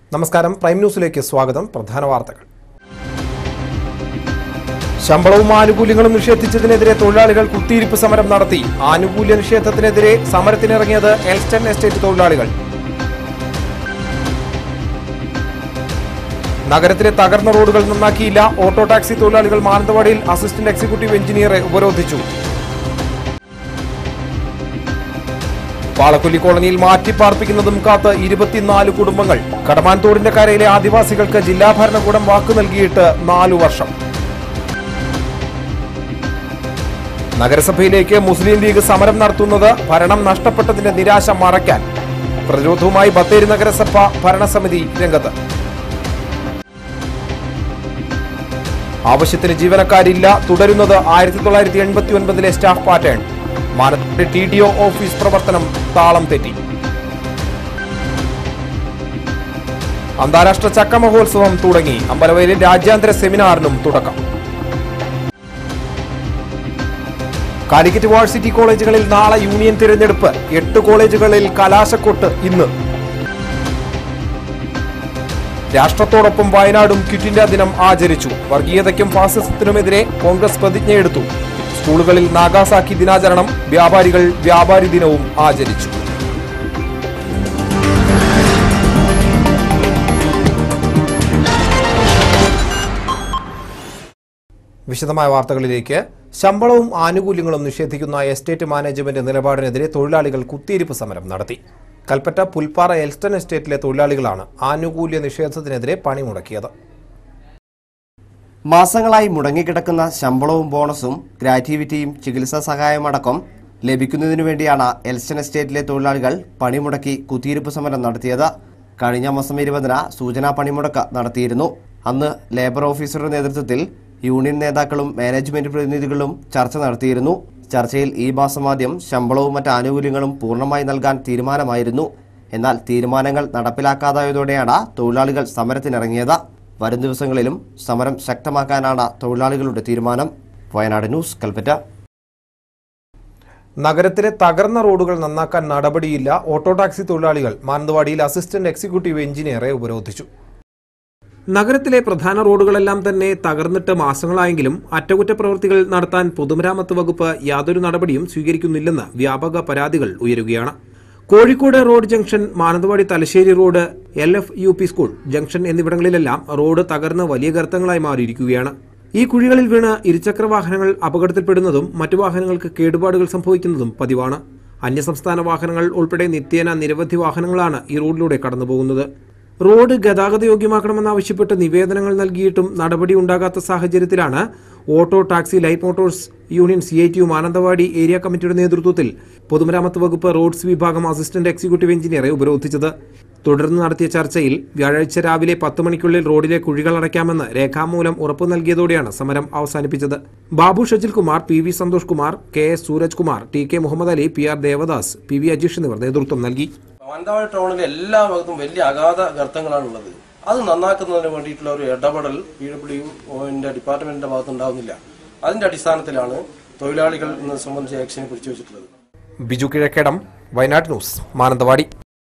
നമസ്കാരം പ്രൈം ന്യൂസിലേക്ക് സ്വാഗതം പ്രധാന വാർത്തകൾ ശമ്പളവും ആനുകൂല്യങ്ങളും നിഷേധിച്ചതിനെതിരെ തൊഴിലാളികൾ കുത്തിയിരിപ്പ് സമരം നടത്തി ആനുകൂല്യ നിഷേധത്തിനെതിരെ സമരത്തിനിറങ്ങിയത് എൽസ്റ്റൺ എസ്റ്റേറ്റ് തൊഴിലാളികൾ നഗരത്തിലെ തകർന്ന റോഡുകൾ നന്നാക്കിയില്ല ഓട്ടോ ടാക്സി തൊഴിലാളികൾ മാനന്തവാടിയിൽ അസിസ്റ്റന്റ് എക്സിക്യൂട്ടീവ് എഞ്ചിനീയറെ ഉപരോധിച്ചു പാളക്കൊല്ലി കോളനിയിൽ മാറ്റിപ്പാർപ്പിക്കുന്നതും കാത്ത് ഇരുപത്തിനാല് കുടുംബങ്ങൾ കടമാൻതോടിന്റെ കരയിലെ ആദിവാസികൾക്ക് ജില്ലാ ഭരണകൂടം വാക്കു നൽകിയിട്ട് നാലു വർഷം നഗരസഭയിലേക്ക് മുസ്ലിം ലീഗ് സമരം നടത്തുന്നത് ഭരണം നഷ്ടപ്പെട്ടതിന്റെ നിരാശ മറയ്ക്കാൻ പ്രതിരോധവുമായി ബത്തേരി നഗരസഭ ഭരണസമിതി രംഗത്ത് ആവശ്യത്തിന് ജീവനക്കാരില്ല തുടരുന്നത് ആയിരത്തി തൊള്ളായിരത്തി എൺപത്തി ഒൻപതിലെ സ്റ്റാഫ് പാറ്റേൺ മാനത്തെ ടി ഡി ഒ ഓഫീസ് പ്രവർത്തനം താളം തെറ്റി അന്താരാഷ്ട്ര ചക്ക മഹോത്സവം തുടങ്ങി അമ്പലവയലിൽ രാജ്യാന്തര സെമിനാറിനും തുടക്കം കാലിക്കറ്റ് വാഴ്സിറ്റി കോളേജുകളിൽ നാളെ യൂണിയൻ തിരഞ്ഞെടുപ്പ് എട്ട് കോളേജുകളിൽ കലാശക്കൊട്ട് ഇന്ന് രാഷ്ട്രത്തോടൊപ്പം വയനാടും ക്വിറ്റ് ഇന്ത്യ ദിനം ആചരിച്ചു വർഗീയതയ്ക്കും ഫാസിസത്തിനുമെതിരെ കോൺഗ്രസ് പ്രതിജ്ഞയെടുത്തു സ്കൂളുകളിൽ നാഗാസാക്കി ദിനാചരണം വ്യാപാരികൾ വ്യാപാരി ദിനവും ആചരിച്ചു വിശദമായ വാർത്തകളിലേക്ക് ശമ്പളവും ആനുകൂല്യങ്ങളും നിഷേധിക്കുന്ന എസ്റ്റേറ്റ് മാനേജ്മെന്റ് നിലപാടിനെതിരെ തൊഴിലാളികൾ കുത്തിയിരിപ്പ് സമരം നടത്തി കൽപ്പറ്റ പുൽപ്പാറ എൽസ്റ്റൺ എസ്റ്റേറ്റിലെ തൊഴിലാളികളാണ് ആനുകൂല്യ നിഷേധത്തിനെതിരെ പണിമുടക്കിയത് മാസങ്ങളായി മുടങ്ങിക്കിടക്കുന്ന ശമ്പളവും ബോണസും ഗ്രാറ്റുവിറ്റിയും ചികിത്സാ സഹായമടക്കം ലഭിക്കുന്നതിനു വേണ്ടിയാണ് എൽസ്റ്റൺ എസ്റ്റേറ്റിലെ തൊഴിലാളികൾ പണിമുടക്കി കുത്തിയിരിപ്പ് സമരം നടത്തിയത് കഴിഞ്ഞ മാസം ഇരുപതിന് സൂചനാ പണിമുടക്ക് നടത്തിയിരുന്നു അന്ന് ലേബർ ഓഫീസറുടെ നേതൃത്വത്തിൽ യൂണിയൻ നേതാക്കളും മാനേജ്മെന്റ് പ്രതിനിധികളും ചർച്ച നടത്തിയിരുന്നു ചർച്ചയിൽ ഈ മാസം ആദ്യം ശമ്പളവും മറ്റ് ആനുകൂല്യങ്ങളും പൂർണ്ണമായി നൽകാൻ തീരുമാനമായിരുന്നു എന്നാൽ തീരുമാനങ്ങൾ നടപ്പിലാക്കാതായതോടെയാണ് തൊഴിലാളികൾ സമരത്തിനിറങ്ങിയത് വരും ദിവസങ്ങളിലും സമരം ശക്തമാക്കാനാണ് തൊഴിലാളികളുടെ തീരുമാനം വയനാട് ന്യൂസ് കൽപ്പറ്റ നഗരത്തിലെ തകർന്ന റോഡുകൾ നന്നാക്കാൻ നടപടിയില്ല ഓട്ടോ ടാക്സി തൊഴിലാളികൾ മാനന്തവാടിയിൽ അസിസ്റ്റന്റ് എക്സിക്യൂട്ടീവ് എഞ്ചിനീയറെ ഉപരോധിച്ചു നഗരത്തിലെ പ്രധാന റോഡുകളെല്ലാം തന്നെ തകർന്നിട്ട് മാസങ്ങളായെങ്കിലും അറ്റകുറ്റപ്രവൃത്തികൾ നടത്താൻ പൊതുമരാമത്ത് വകുപ്പ് യാതൊരു നടപടിയും സ്വീകരിക്കുന്നില്ലെന്ന് വ്യാപക പരാതികൾ ഉയരുകയാണ് Kozhikode road junction Mananthavady Thalassery road L F U P school junction എന്നിവിടങ്ങളിലെല്ലാം റോഡ് തകർന്ന് വലിയ ഗർത്തങ്ങളായി മാറിയിരിക്കുകയാണ് ഈ കുഴികളിൽ വീണ് ഇരുചക്ര വാഹനങ്ങൾ അപകടത്തിൽപ്പെടുന്നതും മറ്റു വാഹനങ്ങൾക്ക് കേടുപാടുകൾ സംഭവിക്കുന്നതും പതിവാണ് അന്യസംസ്ഥാന വാഹനങ്ങൾ ഉൾപ്പെടെ നിത്യേന നിരവധി വാഹനങ്ങളാണ് ഈ റോഡിലൂടെ കടന്നുപോകുന്നത് റോഡ് ഗതാഗതയോഗ്യമാക്കണമെന്നാവശ്യപ്പെട്ട് നിവേദനങ്ങൾ നൽകിയിട്ടും നടപടി ഉണ്ടാകാത്ത സാഹചര്യത്തിലാണ് auto taxi light motors union C I T U Mananthavady area കമ്മിറ്റിയുടെ നേതൃത്വത്തിൽ പൊതുമരാമത്ത് വകുപ്പ് റോഡ്സ് വിഭാഗം അസിസ്റ്റന്റ് എക്സിക്യൂട്ടീവ് എഞ്ചിനീയറെ ഉപരോധിച്ചത് തുടർന്ന് നടത്തിയ ചർച്ചയിൽ വ്യാഴാഴ്ച രാവിലെ പത്ത് മണിക്കുള്ളിൽ റോഡിലെ കുഴികൾ അടയ്ക്കാമെന്ന് രേഖാമൂലം ഉറപ്പു നൽകിയതോടെയാണ് സമരം അവസാനിപ്പിച്ചത് Babu Shajil Kumar P V Santhosh Kumar K S Sooraj Kumar T K Muhammad Ali P R Devadas P V Ajeesh എന്നിവർ നേതൃത്വം നൽകി മാനന്തവാടി ടൗണിലെ എല്ലാ ഭാഗത്തും വലിയ അഗാധ ഗർത്തങ്ങളാണ് ഉള്ളത് അത് നന്നാക്കുന്നതിന് വേണ്ടിയിട്ടുള്ള ഒരു ഇടപെടൽ പി ഡബ്ല്യു ഒന്റെ ഡിപ്പാർട്ട്മെന്റിന്റെ ഭാഗത്ത് ഉണ്ടാവുന്നില്ല അതിന്റെ അടിസ്ഥാനത്തിലാണ് തൊഴിലാളികൾ ഇന്ന് സംബന്ധിച്ച ആക്ഷനെ പിടിച്ചു വെച്ചിട്ടുള്ളത് ബിജു കിഴക്കേടം വയനാട് ന്യൂസ് മാനന്തവാടി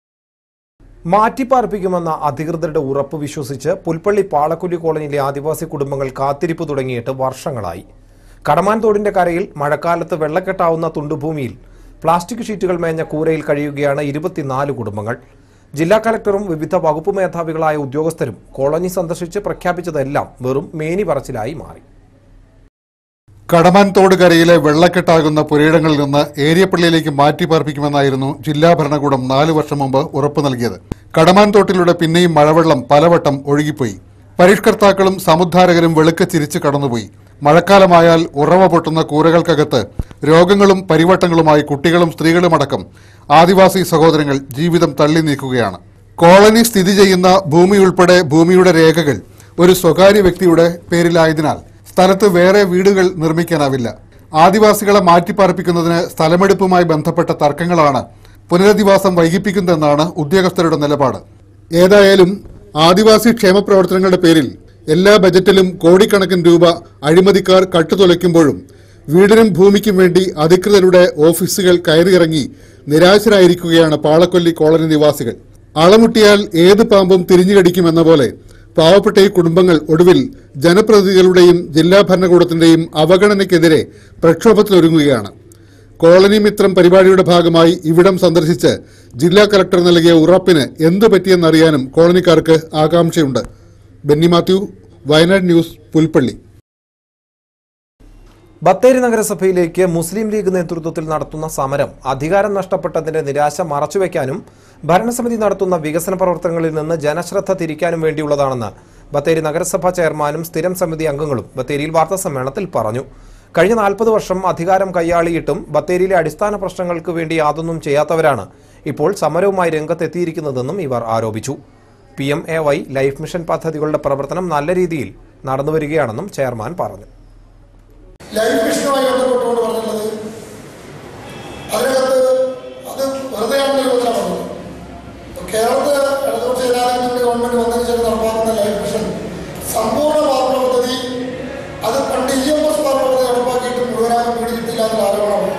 മാറ്റിപ്പാർപ്പിക്കുമെന്ന അധികൃതരുടെ ഉറപ്പ് വിശ്വസിച്ച് പുൽപ്പള്ളി പാളക്കുല്ലി കോളനിയിലെ ആദിവാസി കുടുംബങ്ങൾ കാത്തിരിപ്പ് തുടങ്ങിയിട്ട് വർഷങ്ങളായി കടമാൻ തോടിന്റെ കരയിൽ മഴക്കാലത്ത് വെള്ളക്കെട്ടാവുന്ന തുണ്ടുഭൂമിയിൽ പ്ലാസ്റ്റിക് ഷീറ്റുകൾ മേഞ്ഞ കൂരയിൽ കഴിയുകയാണ് ഇരുപത്തിനാല് കുടുംബങ്ങൾ ജില്ലാ കലക്ടറും വിവിധ വകുപ്പ് മേധാവികളായ ഉദ്യോഗസ്ഥരും കോളനി സന്ദർശിച്ച് പ്രഖ്യാപിച്ചതെല്ലാം വെറും മേനി പറച്ചിലായി മാറി കടമാൻ തോട് കരയിലെ വെള്ളക്കെട്ടാകുന്ന പുരയിടങ്ങളിൽ നിന്ന് ഏരിയപ്പള്ളിയിലേക്ക് മാറ്റി പാർപ്പിക്കുമെന്നായിരുന്നു ജില്ലാ ഭരണകൂടം നാലു വർഷം മുമ്പ് ഉറപ്പു നൽകിയത് കടമാൻ തോട്ടിലൂടെ പിന്നെയും മഴവെള്ളം പലവട്ടം ഒഴുകിപ്പോയി പരിഷ്കർത്താക്കളും സമുദ്ധാരകരും വെളുക്ക ചിരിച്ചു കടന്നുപോയി മഴക്കാലമായാൽ ഉറവ പൊട്ടുന്ന കൂരകൾക്കകത്ത് രോഗങ്ങളും പരിവട്ടങ്ങളുമായി കുട്ടികളും സ്ത്രീകളുമടക്കം ആദിവാസി സഹോദരങ്ങൾ ജീവിതം തള്ളി നീക്കുകയാണ് കോളനി സ്ഥിതി ചെയ്യുന്ന ഭൂമി ഉൾപ്പെടെ ഭൂമിയുടെ രേഖകൾ ഒരു സ്വകാര്യ വ്യക്തിയുടെ പേരിലായതിനാൽ സ്ഥലത്ത് വേറെ വീടുകൾ നിർമ്മിക്കാനാവില്ല ആദിവാസികളെ മാറ്റിപ്പാർപ്പിക്കുന്നതിന് സ്ഥലമെടുപ്പുമായി ബന്ധപ്പെട്ട തർക്കങ്ങളാണ് പുനരധിവാസം വൈകിപ്പിക്കുന്നതെന്നാണ് ഉദ്യോഗസ്ഥരുടെ നിലപാട് ഏതായാലും ആദിവാസി ക്ഷേമ പ്രവർത്തനങ്ങളുടെ പേരിൽ എല്ലാ ബജറ്റിലും കോടിക്കണക്കിന് രൂപ അഴിമതിക്കാർ കട്ടുതുലയ്ക്കുമ്പോഴും വീടിനും ഭൂമിക്കും വേണ്ടി അധികൃതരുടെ ഓഫീസുകൾ കയറിയിറങ്ങി നിരാശരായിരിക്കുകയാണ് പാളക്കൊല്ലി കോളനി നിവാസികൾ അളമുട്ടിയാൽ ഏത് പാമ്പും തിരിഞ്ഞു കടിക്കുമെന്ന പോലെ പാവപ്പെട്ട ഈ കുടുംബങ്ങൾ ഒടുവിൽ ജനപ്രതിനിധികളുടെയും ജില്ലാ ഭരണകൂടത്തിന്റെയും അവഗണനയ്ക്കെതിരെ പ്രക്ഷോഭത്തിനൊരുങ്ങുകയാണ് കോളനി മിത്രം പരിപാടിയുടെ ഭാഗമായി ഇവിടം സന്ദർശിച്ച് ജില്ലാ കലക്ടർ നൽകിയ ഉറപ്പിന് എന്തു പറ്റിയെന്നറിയാനും കോളനിക്കാർക്ക് ആകാംക്ഷയുണ്ട് ബെന്നി മാത്യു വയനാട് ന്യൂസ് പുൽപ്പള്ളി ബത്തേരി നഗരസഭയിലേക്ക് മുസ്ലിം ലീഗ് നേതൃത്വത്തിൽ നടത്തുന്ന സമരം അധികാരം നഷ്ടപ്പെട്ടതിന്റെ നിരാശ മറച്ചുവെക്കാനും ഭരണസമിതി നടത്തുന്ന വികസന പ്രവർത്തനങ്ങളിൽ നിന്ന് ജനശ്രദ്ധ തിരിക്കാനും വേണ്ടിയുള്ളതാണെന്ന് ബത്തേരി നഗരസഭാ ചെയർമാനും സ്ഥിരം സമിതി അംഗങ്ങളും ബത്തേരിയിൽ വാർത്താസമ്മേളനത്തിൽ പറഞ്ഞു കഴിഞ്ഞ നാൽപ്പത് വർഷം അധികാരം കൈയാളിയിട്ടും ബത്തേരിയിലെ അടിസ്ഥാന പ്രശ്നങ്ങൾക്ക് വേണ്ടി യാതൊന്നും ചെയ്യാത്തവരാണ് ഇപ്പോൾ സമരവുമായി രംഗത്തെത്തിയിരിക്കുന്നതെന്നും ഇവർ ആരോപിച്ചു P M A Y life mission പദ്ധതികളുടെ പ്രവർത്തനം നല്ല രീതിയിൽ നടന്നുവരികയാണെന്നും ചെയർമാൻ പറഞ്ഞു ലൈഫ് മിഷനുമായി ബന്ധപ്പെട്ടുകൊണ്ട് പറഞ്ഞിട്ടുള്ളത് അതിനകത്ത് അത് വെറുതെ ആണെന്ന് യോജന പറഞ്ഞത് കേരളത്തിൽ ഇടതുപക്ഷ ജനാധിപത്യ ഗവൺമെന്റ് വന്നതിന് ശേഷം നടപ്പാക്കുന്ന ലൈഫ് മിഷൻ സമ്പൂർണ്ണ പാർപ്പിട പദ്ധതി അത് പണ്ട് ഇ എം എസ് പാർപ്പിട പദ്ധതി നടപ്പാക്കിയിട്ട് മുഴുവനാകും വീട് കിട്ടില്ല എന്നുള്ള ആരോപണമാണ്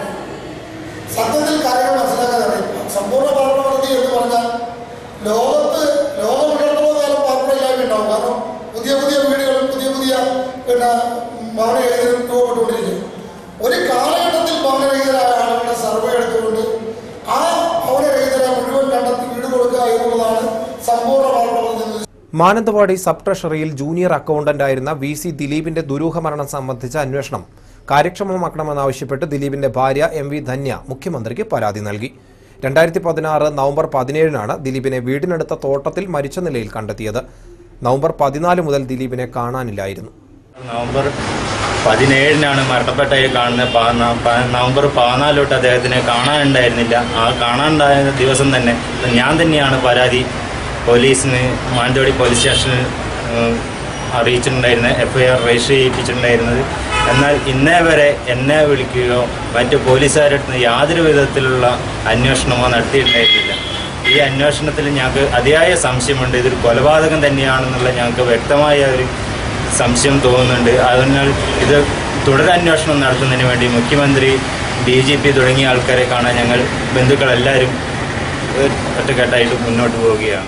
സത്യത്തിൽ കാര്യങ്ങൾ മനസ്സിലാക്കാൻ അറിയില്ല സമ്പൂർണ്ണ പാർപ്പിട പദ്ധതി എന്ന് പറഞ്ഞാൽ ലോകത്ത് ലോകമുള്ളിടത്തോളം കാലം പാർപ്പിടയില്ലായ്മ ഉണ്ടാവും കാരണം പുതിയ പുതിയ വീടുകളും പുതിയ പുതിയ പിന്നെ ഭവനരഹിതരും രൂപപ്പെട്ടുകൊണ്ടിരിക്കും ഒരു കാലഘട്ടത്തിൽ ഭവനരഹിതരായ ആളുകളുടെ സർവേ എടുത്തുകൊണ്ട് ആ ഭവനരഹിതരെ മുഴുവൻ കണ്ടെത്തി വീട് കൊടുക്കുക എന്നുള്ളതാണ് സമ്പൂർണ്ണ പാർപ്പിട പദ്ധതി മാനന്തവാടി സബ് ട്രഷറിയിൽ ജൂനിയർ അക്കൗണ്ടന്റായിരുന്ന വി സി ദിലീപിന്റെ ദുരൂഹ മരണം സംബന്ധിച്ച അന്വേഷണം കാര്യക്ഷമമാക്കണമെന്നാവശ്യപ്പെട്ട് ദിലീപിന്റെ ഭാര്യ എം വി ധന്യ മുഖ്യമന്ത്രിക്ക് പരാതി നൽകി രണ്ടായിരത്തി പതിനാറ് നവംബർ പതിനേഴിനാണ് ദിലീപിനെ വീടിനടുത്ത തോട്ടത്തിൽ മരിച്ച നിലയിൽ കണ്ടെത്തിയത് നവംബർ പതിനാല് മുതൽ ദിലീപിനെ കാണാനില്ലായിരുന്നു നവംബർ പതിനേഴിനാണ് മരണപ്പെട്ടത് കാണുന്നത് പ- ന- പ- നവംബർ പതിനാല് തൊട്ട് അദ്ദേഹത്തിനെ കാണാനുണ്ടായിരുന്നില്ല ആ കാണാനുണ്ടായ ദിവസം തന്നെ ഞാൻ തന്നെയാണ് പരാതി പോലീസിന് മാനന്തവാടി പോലീസ് സ്റ്റേഷനിൽ ഉം, അറിയിച്ചിട്ടുണ്ടായിരുന്നത് എഫ് ഐ ആർ രജിസ്റ്റർ ചെയ്യിപ്പിച്ചിട്ടുണ്ടായിരുന്നത് എന്നാൽ ഇന്നേ വരെ എന്നെ വിളിക്കുകയോ മറ്റ് പോലീസുകാരുടെ അടുത്ത് യാതൊരു വിധത്തിലുള്ള അന്വേഷണമോ നടത്തിയിട്ടുണ്ടായിരുന്നില്ല ഈ അന്വേഷണത്തിൽ ഞങ്ങൾക്ക് അതിയായ സംശയമുണ്ട് ഇതൊരു കൊലപാതകം തന്നെയാണെന്നുള്ള ഞങ്ങൾക്ക് വ്യക്തമായ ഒരു സംശയം തോന്നുന്നുണ്ട് അതിനാൽ ഇത് തുടരന്വേഷണം നടത്തുന്നതിന് വേണ്ടി മുഖ്യമന്ത്രി ഡി ജി പി തുടങ്ങിയ ആൾക്കാരെ കാണാൻ ഞങ്ങൾ ബന്ധുക്കളെല്ലാവരും ഒരു- ഒറ്റക്കെട്ടായിട്ട് മുന്നോട്ട് പോവുകയാണ്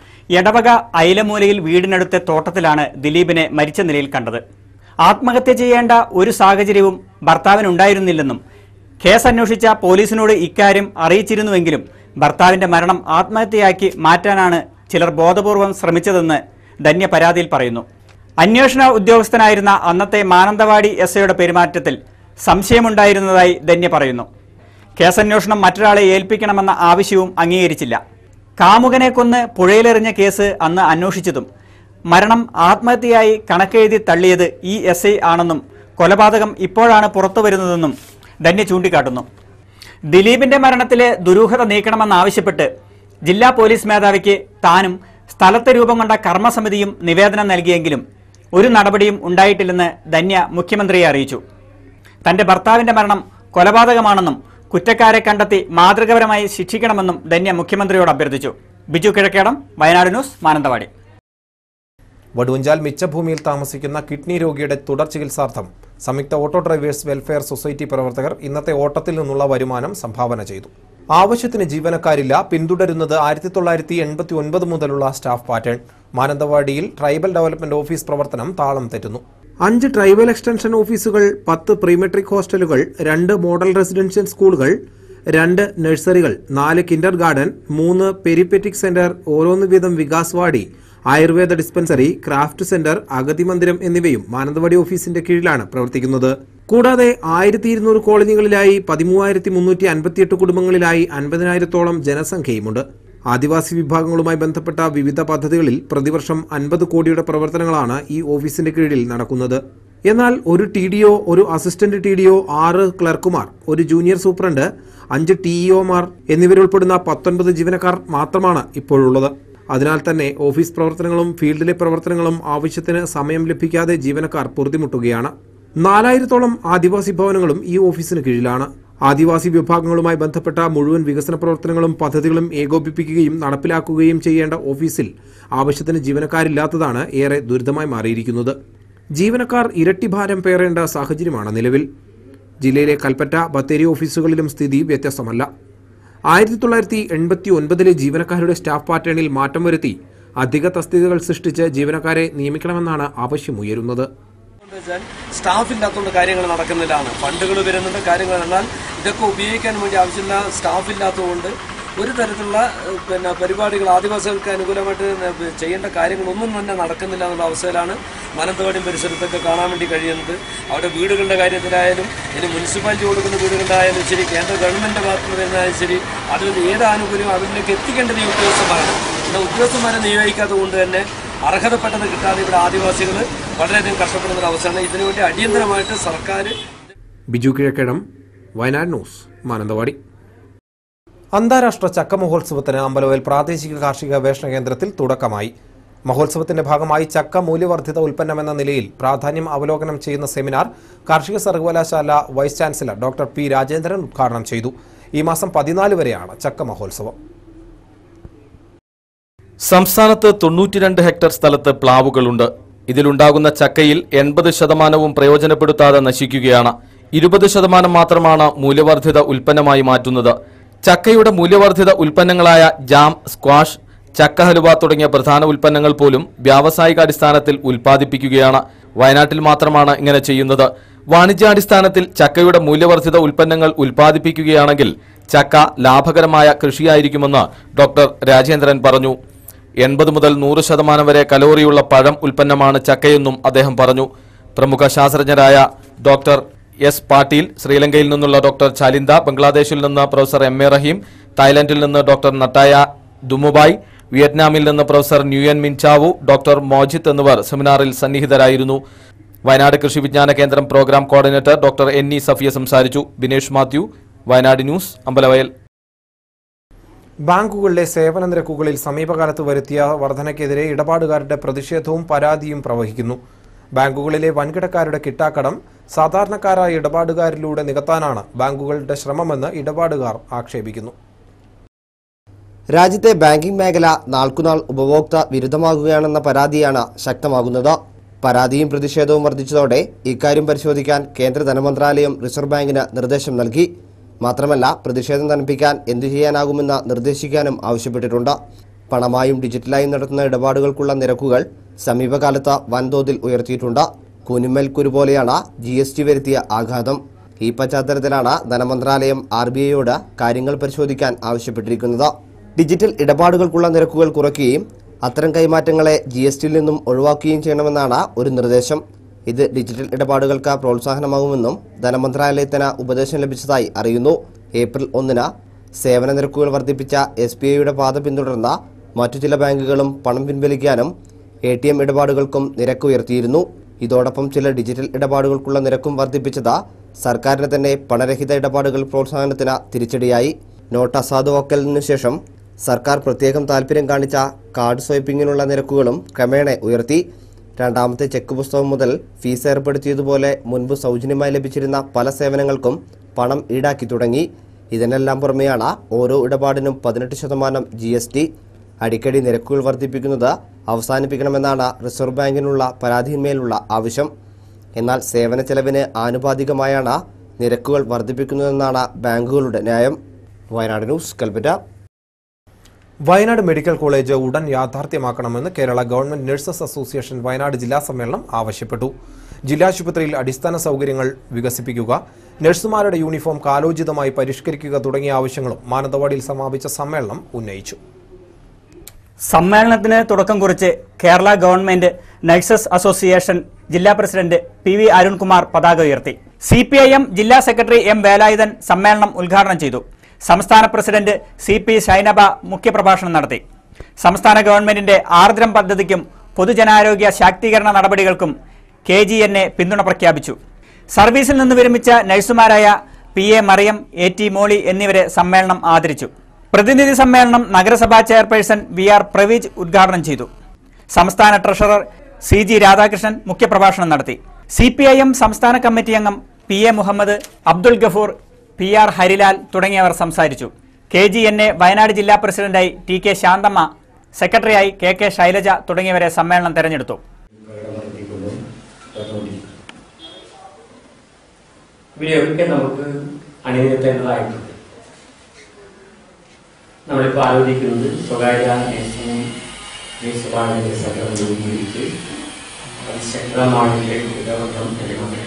എടവക അയിലമൂലയിൽ വീടിനടുത്തെ തോട്ടത്തിലാണ് ദിലീപിനെ മരിച്ച നിലയിൽ കണ്ടത് ആത്മഹത്യ ചെയ്യേണ്ട ഒരു സാഹചര്യവും ഭർത്താവിനുണ്ടായിരുന്നില്ലെന്നും കേസ് അന്വേഷിച്ച പോലീസിനോട് ഇക്കാര്യം അറിയിച്ചിരുന്നുവെങ്കിലും ഭർത്താവിന്റെ മരണം ആത്മഹത്യയാക്കി മാറ്റാനാണ് ചിലർ ബോധപൂർവം ശ്രമിച്ചതെന്ന് ധന്യ പരാതിയിൽ പറയുന്നു അന്വേഷണ ഉദ്യോഗസ്ഥനായിരുന്ന അന്നത്തെ മാനന്തവാടി എസ് ഐയുടെ പെരുമാറ്റത്തിൽ സംശയമുണ്ടായിരുന്നതായി ധന്യ പറയുന്നു കേസന്വേഷണം മറ്റൊരാളെ ഏൽപ്പിക്കണമെന്ന ആവശ്യവും അംഗീകരിച്ചില്ല കാമുകനെ കൊന്ന് പുഴയിലെറിഞ്ഞ കേസ് അന്ന് അന്വേഷിച്ചതും മരണം ആത്മഹത്യയായി കണക്കെഴുതി തള്ളിയത് ഈ എസ് ഐ ആണെന്നും കൊലപാതകം ഇപ്പോഴാണ് പുറത്തു വരുന്നതെന്നും ധന്യ ചൂണ്ടിക്കാട്ടുന്നു ദിലീപിന്റെ മരണത്തിലെ ദുരൂഹത നീക്കണമെന്നാവശ്യപ്പെട്ട് ജില്ലാ പോലീസ് മേധാവിക്ക് താനും സ്ഥലത്ത് രൂപം കൊണ്ട കർമ്മസമിതിയും നിവേദനം നൽകിയെങ്കിലും ഒരു നടപടിയും ഉണ്ടായിട്ടില്ലെന്ന് ധന്യ മുഖ്യമന്ത്രിയെ അറിയിച്ചു തന്റെ ഭർത്താവിന്റെ മരണം കൊലപാതകമാണെന്നും കുറ്റക്കാരെ കണ്ടെത്തി മാതൃകപരമായി ശിക്ഷിക്കണമെന്നും ധന്യ മുഖ്യമന്ത്രിയോട് അഭ്യർത്ഥിച്ചു ബിജു കിഴക്കേടം വയനാട് ന്യൂസ് മാനന്തവാടി വടുവഞ്ചാൽ മിച്ചഭൂമിയിൽ താമസിക്കുന്ന കിഡ്നി രോഗിയുടെ തുടർ ചികിത്സാർത്ഥം സംയുക്ത ഓട്ടോ ഡ്രൈവേഴ്സ് വെൽഫെയർ സൊസൈറ്റി പ്രവർത്തകർ ഇന്നത്തെ ഓട്ടത്തിൽ നിന്നുള്ള വരുമാനം സംഭാവന ചെയ്തു ആവശ്യത്തിന് ജീവനക്കാരില്ല പിന്തുടരുന്നത് ആയിരത്തി തൊള്ളായിരത്തി എൺപത്തി ഒൻപത് മുതലുള്ള സ്റ്റാഫ് പാറ്റേൺ മാനന്തവാടിയിൽ ട്രൈബൽ ഡെവലപ്മെന്റ് ഓഫീസ് പ്രവർത്തനം താളം തെറ്റുന്നു അഞ്ച് ട്രൈബൽ എക്സ്റ്റൻഷൻ ഓഫീസുകൾ പത്ത് പ്രീമെട്രിക് ഹോസ്റ്റലുകൾ രണ്ട് മോഡൽ റെസിഡൻഷ്യൽ സ്കൂളുകൾ രണ്ട് നഴ്സറികൾ നാല് കിൻഡർ ഗാർഡൻ മൂന്ന് പെരിപെറ്റിക് സെന്റർ ഓരോന്ന് വീതം വികാസ് വാടി ആയുർവേദ ഡിസ്പെൻസറി ക്രാഫ്റ്റ് സെന്റർ അഗതി മന്ദിരം എന്നിവയും മാനന്തവാടി ഓഫീസിന്റെ കീഴിലാണ് പ്രവർത്തിക്കുന്നത് കൂടാതെ ആയിരത്തി ഇരുന്നൂറ് കോളനികളിലായി പതിമൂവായിരത്തി മുന്നൂറ്റി അൻപത്തിയെട്ട് കുടുംബങ്ങളിലായി അൻപതിനായിരത്തോളം ജനസംഖ്യയുമുണ്ട് ആദിവാസി വിഭാഗങ്ങളുമായി ബന്ധപ്പെട്ട വിവിധ പദ്ധതികളിൽ പ്രതിവർഷം അൻപത് കോടിയുടെ പ്രവർത്തനങ്ങളാണ് ഈ ഓഫീസിന്റെ കീഴിൽ നടക്കുന്നത് എന്നാൽ ഒരു ടി ഡിഒ ഒരു അസിസ്റ്റന്റ് ടി ഡിഒ ആറ് ക്ലർക്കുമാർ ഒരു ജൂനിയർ സൂപ്രണ്ട് അഞ്ച് ടി ഇഒമാർ എന്നിവരുൾപ്പെടുന്ന പത്തൊൻപത് ജീവനക്കാർ മാത്രമാണ് ഇപ്പോഴുള്ളത് അതിനാൽ തന്നെ ഓഫീസ് പ്രവർത്തനങ്ങളും ഫീൽഡിലെ പ്രവർത്തനങ്ങളും ആവശ്യത്തിന് സമയം ലഭിക്കാതെ ജീവനക്കാർ പൊറുതിമുട്ടുകയാണ് നാലായിരത്തോളം ആദിവാസി ഭവനങ്ങളും ഈ ഓഫീസിന് കീഴിലാണ് ആദിവാസി വിഭാഗങ്ങളുമായി ബന്ധപ്പെട്ട മുഴുവൻ വികസന പ്രവർത്തനങ്ങളും പദ്ധതികളും ഏകോപിപ്പിക്കുകയും നടപ്പിലാക്കുകയും ചെയ്യേണ്ട ഓഫീസിൽ ആവശ്യത്തിന് ജീവനക്കാരില്ലാത്തതാണ് ഏറെ ദുരിതമായി മാറിയിരിക്കുന്നത് ജീവനക്കാർ ഇരട്ടി ഭാരം പേറേണ്ട സാഹചര്യമാണ് നിലവിൽ ജില്ലയിലെ കൽപ്പറ്റ ബത്തേരി ഓഫീസുകളിലും സ്ഥിതി വ്യത്യസ്തമല്ല ആയിരത്തി തൊള്ളായിരത്തി എൺപത്തി ഒൻപതിലെ ജീവനക്കാരുടെ സ്റ്റാഫ് പാറ്റേണിൽ മാറ്റം വരുത്തി അധിക തസ്തികകൾ സൃഷ്ടിച്ച് ജീവനക്കാരെ നിയമിക്കണമെന്നാണ് ആവശ്യമുയരുന്നത് വെച്ചാൽ സ്റ്റാഫ് ഇല്ലാത്തതുകൊണ്ട് കാര്യങ്ങൾ നടക്കുന്നില്ലാണ് ഫണ്ടുകൾ വരുന്നുണ്ട് കാര്യങ്ങൾ എന്നാൽ ഇതൊക്കെ ഉപയോഗിക്കാൻ വേണ്ടി ആവശ്യമില്ല സ്റ്റാഫ് ഇല്ലാത്തതുകൊണ്ട് ഒരു തരത്തിലുള്ള ഏഹ്, പിന്നെ പരിപാടികൾ ആദിവാസികൾക്ക് അനുകൂലമായിട്ട് ന- ചെയ്യേണ്ട കാര്യങ്ങളൊന്നും തന്നെ നടക്കുന്നില്ല എന്നുള്ള അവസ്ഥയിലാണ് മാനന്തവാടിയും പരിസരത്തൊക്കെ കാണാൻ വേണ്ടി കഴിയുന്നത് അവിടെ വീടുകളുടെ കാര്യത്തിലായാലും ഇനി മുനിസിപ്പാലിറ്റി കൊടുക്കുന്ന വീടുകളുണ്ടായാലും ശരി കേന്ദ്ര ഗവൺമെന്റിന്റെ ഭാഗത്ത് നിന്ന് വരുന്നതായാലും ശരി അതിൽ ഏത് ആനുകൂല്യവും അതിലേക്ക് എത്തിക്കേണ്ടത് ഈ ഉദ്യോഗസ്ഥന്മാരാണ് എന്നാൽ ഉദ്യോഗസ്ഥന്മാരെ നിയോഗിക്കാത്തത് കൊണ്ട് തന്നെ അർഹതപ്പെട്ടത് കിട്ടാതെ ഇവിടെ ആദിവാസികൾ വളരെയധികം കഷ്ടപ്പെടുന്ന ഒരു അവസ്ഥയാണ് ഇതിനുവേണ്ടി അടിയന്തരമായിട്ട് സർക്കാർ ബിജു കിഴക്കേടം വയനാട് ന്യൂസ് മാനന്തവാടി അന്താരാഷ്ട്ര ചക്ക മഹോത്സവത്തിന് അമ്പലവയൽ പ്രാദേശിക കാർഷിക ഗവേഷണ കേന്ദ്രത്തിൽ തുടക്കമായി മഹോത്സവത്തിന്റെ ഭാഗമായി ചക്ക മൂല്യവർദ്ധിത ഉൽപ്പന്നമെന്ന നിലയിൽ പ്രാധാന്യം അവലോകനം ചെയ്യുന്ന സെമിനാർ കാർഷിക സർവകലാശാല vice chancellor doctor P Rajendran ഉദ്ഘാടനം ചെയ്തു ഈ മാസം പതിനാല് വരെയാണ് ചക്ക മഹോത്സവം സംസ്ഥാനത്ത് തൊണ്ണൂറ്റിരണ്ട് ഹെക്ടർ സ്ഥലത്ത് പ്ലാവുകളുണ്ട് ഇതിലുണ്ടാകുന്ന ചക്കയിൽ എൺപത് ശതമാനവും പ്രയോജനപ്പെടുത്താതെ നശിക്കുകയാണ് ഇരുപത് ശതമാനം മാത്രമാണ് മൂല്യവർദ്ധിത ഉൽപ്പന്നമായി മാറ്റുന്നത് ചക്കയുടെ മൂല്യവർദ്ധിത ഉൽപ്പന്നങ്ങളായ ജാം സ്ക്വാഷ് ചക്ക ഹലുവ തുടങ്ങിയ പ്രധാന ഉൽപ്പന്നങ്ങൾ പോലും വ്യാവസായിക അടിസ്ഥാനത്തിൽ ഉൽപ്പാദിപ്പിക്കുകയാണ് വയനാട്ടിൽ മാത്രമാണ് ഇങ്ങനെ ചെയ്യുന്നത് വാണിജ്യാടിസ്ഥാനത്തിൽ ചക്കയുടെ മൂല്യവർദ്ധിത ഉൽപ്പന്നങ്ങൾ ഉൽപ്പാദിപ്പിക്കുകയാണെങ്കിൽ ചക്ക ലാഭകരമായ കൃഷിയായിരിക്കുമെന്ന് ഡോക്ടർ രാജേന്ദ്രൻ പറഞ്ഞു എൺപത് മുതൽ നൂറ് ശതമാനം വരെ കലോറിയുള്ള പഴം ഉൽപ്പന്നമാണ് ചക്കയെന്നും അദ്ദേഹം പറഞ്ഞു പ്രമുഖ ശാസ്ത്രജ്ഞരായ ഡോക്ടർ എസ് പാട്ടീൽ ശ്രീലങ്കയിൽ നിന്നുള്ള ഡോക്ടർ ചാലിന്ദ ബംഗ്ലാദേശിൽ നിന്ന് പ്രൊഫസർ എം എ റഹീം തായ്ലൻഡിൽ നിന്ന് ഡോക്ടർ നട്ടായ ദുമുബായ് വിയറ്റ്നാമിൽ നിന്ന് പ്രൊഫസർ ന്യൂയൻ മിൻചാവു ഡോക്ടർ മോജിത്ത് എന്നിവർ സെമിനാറിൽ സന്നിഹിതരായിരുന്നു Wayanad Krishi Vigyan Kendra program coordinator doctor N E Safiya സംസാരിച്ചു ബിനേഷ് മാത്യു വയനാട് ന്യൂസ് അമ്പലവയൽ ബാങ്കുകളിലെ സേവന നിരക്കുകളിൽ സമീപകാലത്ത് വരുത്തിയ വർധനയ്ക്കെതിരെ ഇടപാടുകാരുടെ പ്രതിഷേധവും പരാതിയും പ്രവഹിക്കുന്നു ബാങ്കുകളിലെ വൻകിടക്കാരുടെ കിട്ടാക്കടം സാധാരണക്കാരായ ഇടപാടുകാരിലൂടെ നികത്താനാണ് ബാങ്കുകളുടെ ശ്രമമെന്ന് ഇടപാടുകാർ ആക്ഷേപിക്കുന്നു രാജ്യത്തെ ബാങ്കിംഗ് മേഖല നാൾക്കുനാൾ ഉപഭോക്തൃ വിരുദ്ധമാകുകയാണെന്ന പരാതിയാണ് ശക്തമാകുന്നത് പരാതിയും പ്രതിഷേധവും വർദ്ധിച്ചതോടെ ഇക്കാര്യം പരിശോധിക്കാൻ കേന്ദ്ര ധനമന്ത്രാലയം റിസർവ് ബാങ്കിന് നിർദ്ദേശം നൽകി മാത്രമല്ല പ്രതിഷേധം തണുപ്പിക്കാൻ എന്തു ചെയ്യാനാകുമെന്ന് നിർദ്ദേശിക്കാനും ആവശ്യപ്പെട്ടിട്ടുണ്ട് പണമായും ഡിജിറ്റലായും നടത്തുന്ന ഇടപാടുകൾക്കുള്ള നിരക്കുകൾ സമീപകാലത്ത് വൻതോതിൽ ഉയർത്തിയിട്ടുണ്ട് കുനിമൽ കുരു പോലെയാണ് ജി എസ് ടി വരുത്തിയ ആഘാതം ഈ പശ്ചാത്തലത്തിലാണ് ധനമന്ത്രാലയം ആർ ബി ഐയോട് കാര്യങ്ങൾ പരിശോധിക്കാൻ ആവശ്യപ്പെട്ടിരിക്കുന്നത് ഡിജിറ്റൽ ഇടപാടുകൾക്കുള്ള നിരക്കുകൾ കുറയ്ക്കുകയും അത്തരം കൈമാറ്റങ്ങളെ ജി എസ് ടിയിൽ നിന്നും ഒഴിവാക്കുകയും ചെയ്യണമെന്നാണ് ഒരു നിർദ്ദേശം ഇത് ഡിജിറ്റൽ ഇടപാടുകൾക്ക് പ്രോത്സാഹനമാകുമെന്നും ധനമന്ത്രാലയത്തിന് ഉപദേശം ലഭിച്ചതായി അറിയുന്നു ഏപ്രിൽ ഒന്നിന് സേവന നിരക്കുകൾ വർദ്ധിപ്പിച്ച എസ് ബി ഐയുടെ പാത പിന്തുടർന്ന മറ്റു ചില ബാങ്കുകളും പണം പിൻവലിക്കാനും എ ടി എം ഇടപാടുകൾക്കും നിരക്ക് ഉയർത്തിയിരുന്നു ഇതോടൊപ്പം ചില ഡിജിറ്റൽ ഇടപാടുകൾക്കുള്ള നിരക്കും വർദ്ധിപ്പിച്ചത് സർക്കാരിന് തന്നെ പണരഹിത ഇടപാടുകൾ പ്രോത്സാഹനത്തിന് തിരിച്ചടിയായി നോട്ട് അസാധുവാക്കലിനു ശേഷം സർക്കാർ പ്രത്യേകം താൽപ്പര്യം കാണിച്ച കാർഡ് സ്വൈപ്പിങ്ങിനുള്ള നിരക്കുകളും ക്രമേണ ഉയർത്തി രണ്ടാമത്തെ ചെക്ക് പുസ്തകം മുതൽ ഫീസ് ഏർപ്പെടുത്തിയതുപോലെ മുൻപ് സൗജന്യമായി ലഭിച്ചിരുന്ന പല സേവനങ്ങൾക്കും പണം ഈടാക്കി തുടങ്ങി ഇതിനെല്ലാം പുറമെയാണ് ഓരോ ഇടപാടിനും പതിനെട്ട് ശതമാനം ജി എസ് ടി അടിക്കടി നിരക്കുകൾ വർദ്ധിപ്പിക്കുന്നത് അവസാനിപ്പിക്കണമെന്നാണ് റിസർവ് ബാങ്കിനുള്ള പരാതിയിന്മേലുള്ള ആവശ്യം എന്നാൽ സേവന ചെലവിന് ആനുപാതികമായാണ് നിരക്കുകൾ വർദ്ധിപ്പിക്കുന്നതെന്നാണ് ബാങ്കുകളുടെ ന്യായം Wayanad news Kalpetta Wayanad medical college ഉടൻ യാഥാർത്ഥ്യമാക്കണമെന്ന് Kerala government nurses association Wayanad ജില്ലാ സമ്മേളനം ആവശ്യപ്പെട്ടു ജില്ലാശുപത്രിയിൽ അടിസ്ഥാന സൗകര്യങ്ങൾ വികസിപ്പിക്കുക നഴ്സുമാരുടെ യൂണിഫോം കാലോചിതമായി പരിഷ്കരിക്കുക തുടങ്ങിയ ആവശ്യങ്ങളും മാനന്തവാടിയിൽ സമാപിച്ച സമ്മേളനം ഉന്നയിച്ചു സമ്മേളനത്തിന് തുടക്കം കുറിച്ച് കേരള ഗവൺമെന്റ് നഴ്സസ് അസോസിയേഷൻ ജില്ലാ പ്രസിഡന്റ് പി വി അരുൺകുമാർ പതാക ഉയർത്തി സി പി ഐ എം ജില്ലാ സെക്രട്ടറി എം വേലായുധൻ സമ്മേളനം ഉദ്ഘാടനം ചെയ്തു സംസ്ഥാന പ്രസിഡന്റ് സി പി ഷൈനബ മുഖ്യപ്രഭാഷണം നടത്തി സംസ്ഥാന ഗവൺമെന്റിന്റെ ആർദ്രം പദ്ധതിക്കും പൊതുജനാരോഗ്യ ശാക്തീകരണ നടപടികൾക്കും കെ ജി എൻ എ പിന്തുണ പ്രഖ്യാപിച്ചു സർവീസിൽ നിന്ന് വിരമിച്ച നഴ്സുമാരായ P A Mariyam A T Molly എന്നിവരെ സമ്മേളനം ആദരിച്ചു പ്രതിനിധി സമ്മേളനം നഗരസഭാ ചെയർപേഴ്സൺ വി ആർ പ്രവീജ് ഉദ്ഘാടനം ചെയ്തു സംസ്ഥാന ട്രഷറർ സി ജി രാധാകൃഷ്ണൻ മുഖ്യപ്രഭാഷണം നടത്തി സി പി ഐ എം സംസ്ഥാന കമ്മിറ്റി അംഗം P A Muhammad Abdul Gafoor P R Harilal തുടങ്ങിയവർ സംസാരിച്ചു K G N A Wayanad ജില്ലാ പ്രസിഡന്റായി ടി കെ ശാന്തമ്മ സെക്രട്ടറിയായി കെ കെ ശൈലജ തുടങ്ങിയവരെ സമ്മേളനം തെരഞ്ഞെടുത്തു ഇവരെയൊക്കെ നമുക്ക് അണിനിരത്തേണ്ടതായിട്ടുണ്ട് നമ്മളിപ്പോൾ ആലോചിക്കുന്നത് സ്വകാര്യ നഴ്സിംഗ് സ്വകാര്യ സഹകരണം രൂപീകരിച്ച് അതിശക്തമായിട്ടുള്ള ഗതാഗതം നൽകണം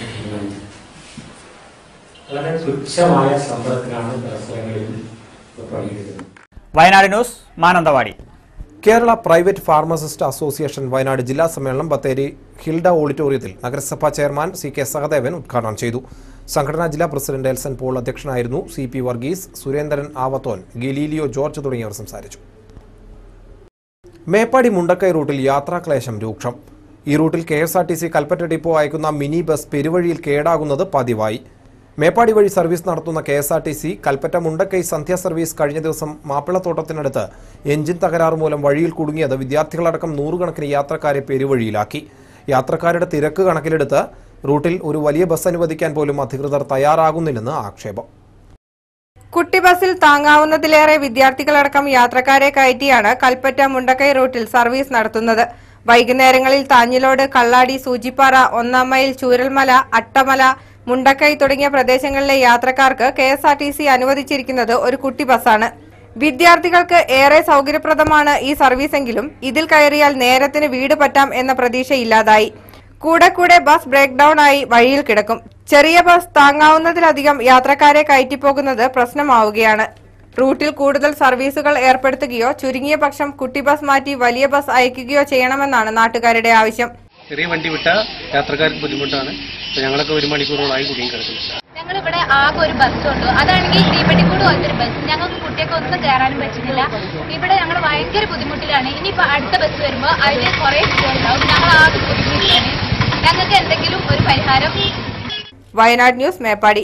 വളരെ തുച്ഛമായ ശമ്പളത്തിലാണ് പല സ്ഥലങ്ങളിൽ ഇപ്പോൾ പണിയെടുക്കുന്നത് Wayanad news Mananthavady Kerala private pharmacist association Wayanad ജില്ലാ സമ്മേളനം ബത്തേരി ഹിൽഡ ഓഡിറ്റോറിയത്തിൽ നഗരസഭാ ചെയർമാൻ സി കെ സഹദേവൻ ഉദ്ഘാടനം ചെയ്തു സംഘടനാ ജില്ലാ പ്രസിഡന്റ് എൽസൺ പോൾ അധ്യക്ഷനായിരുന്നു സി പി വർഗീസ് സുരേന്ദ്രൻ ആവത്തോൻ ഗലീലിയോ ജോർജ് തുടങ്ങിയവർ സംസാരിച്ചു മേപ്പാടി മുണ്ടക്കൈ റൂട്ടിൽ യാത്രാക്ലേശം രൂക്ഷം ഈ റൂട്ടിൽ K S R T C Kalpetta depot അയക്കുന്ന മിനി ബസ് പെരുവഴിയിൽ കേടാകുന്നത് പതിവായി മേപ്പാടി വഴി സർവീസ് നടത്തുന്ന K S R T C Kalpetta Mundakkai Sandhya service കഴിഞ്ഞ ദിവസം മാപ്പിളത്തോട്ടത്തിനടുത്ത് എഞ്ചിൻ തകരാറ് മൂലം വഴിയിൽ കുടുങ്ങിയത് വിദ്യാർത്ഥികളടക്കം നൂറുകണക്കിന് യാത്രക്കാരെ പെരുവഴിയിലാക്കി യാത്രക്കാരുടെ തിരക്ക് കണക്കിലെടുത്ത് റൂട്ടിൽ ഒരു വലിയ ബസ് അനുവദിക്കാൻ പോലും അധികൃതർ തയ്യാറാകുന്നില്ലെന്ന് ആക്ഷേപം കുട്ടി ബസ്സിൽ താങ്ങാവുന്നതിലേറെ വിദ്യാർത്ഥികളടക്കം യാത്രക്കാരെ കയറ്റിയാണ് കൽപ്പറ്റ മുണ്ടക്കൈ റൂട്ടിൽ സർവീസ് നടത്തുന്നത് വൈകുന്നേരങ്ങളിൽ താഞ്ഞിലോട് കള്ളാടി സൂചിപ്പാറ ഒന്നാം മൈൽ ചൂരൽമല അട്ടമല മുണ്ടക്കൈ തുടങ്ങിയ പ്രദേശങ്ങളിലെ യാത്രക്കാർക്ക് K S R T C അനുവദിച്ചിരിക്കുന്നത് ഒരു കുട്ടി ബസ്സാണ് വിദ്യാർത്ഥികൾക്ക് ഏറെ സൗകര്യപ്രദമാണ് ഈ സർവീസെങ്കിലും ഇതിൽ കയറിയാൽ നേരത്തിന് വീട് പറ്റാം എന്ന പ്രതീക്ഷയില്ലാതായി കൂടെ കൂടെ ബസ് ബ്രേക്ക് ഡൌൺ ആയി വഴിയിൽ കിടക്കും ചെറിയ ബസ് താങ്ങാവുന്നതിലധികം യാത്രക്കാരെ കയറ്റിപ്പോകുന്നത് പ്രശ്നമാവുകയാണ് റൂട്ടിൽ കൂടുതൽ സർവീസുകൾ ഏർപ്പെടുത്തുകയോ ചുരുങ്ങിയ പക്ഷം കുട്ടി ബസ് മാറ്റി വലിയ ബസ് അയക്കുകയോ ചെയ്യണമെന്നാണ് നാട്ടുകാരുടെ ആവശ്യം ചെറിയ വണ്ടി വിട്ടാൽ യാത്രക്കാർക്ക് ബുദ്ധിമുട്ടാണ് അപ്പോൾ ഞങ്ങളൊക്കെ ഒരു മണിക്കൂറോളായി കുടുങ്ങി കിടക്കുന്നു ഞങ്ങൾ ഇവിടെ ആകെ ഒരു ബസ് ഉള്ളൂ അതാണെങ്കിൽ തീപ്പെട്ടിക്കൂട് പോലത്തെ ഒരു ബസ് ഞങ്ങൾക്ക് കുട്ടിയൊക്കെ ഒന്നും കയറാനും പറ്റുന്നില്ല ഇവിടെ ഞങ്ങൾ ഭയങ്കര ബുദ്ധിമുട്ടിലാണ് ഇനിയിപ്പോ അടുത്ത ബസ് വരുമ്പോൾ അതിൽ കുറെ ഉണ്ടാവും ഞങ്ങൾ ആകെ ബുദ്ധിമുട്ടിലാണ് ഞങ്ങൾക്ക് എന്തെങ്കിലും ഒരു പരിഹാരം Wayanad news Meppadi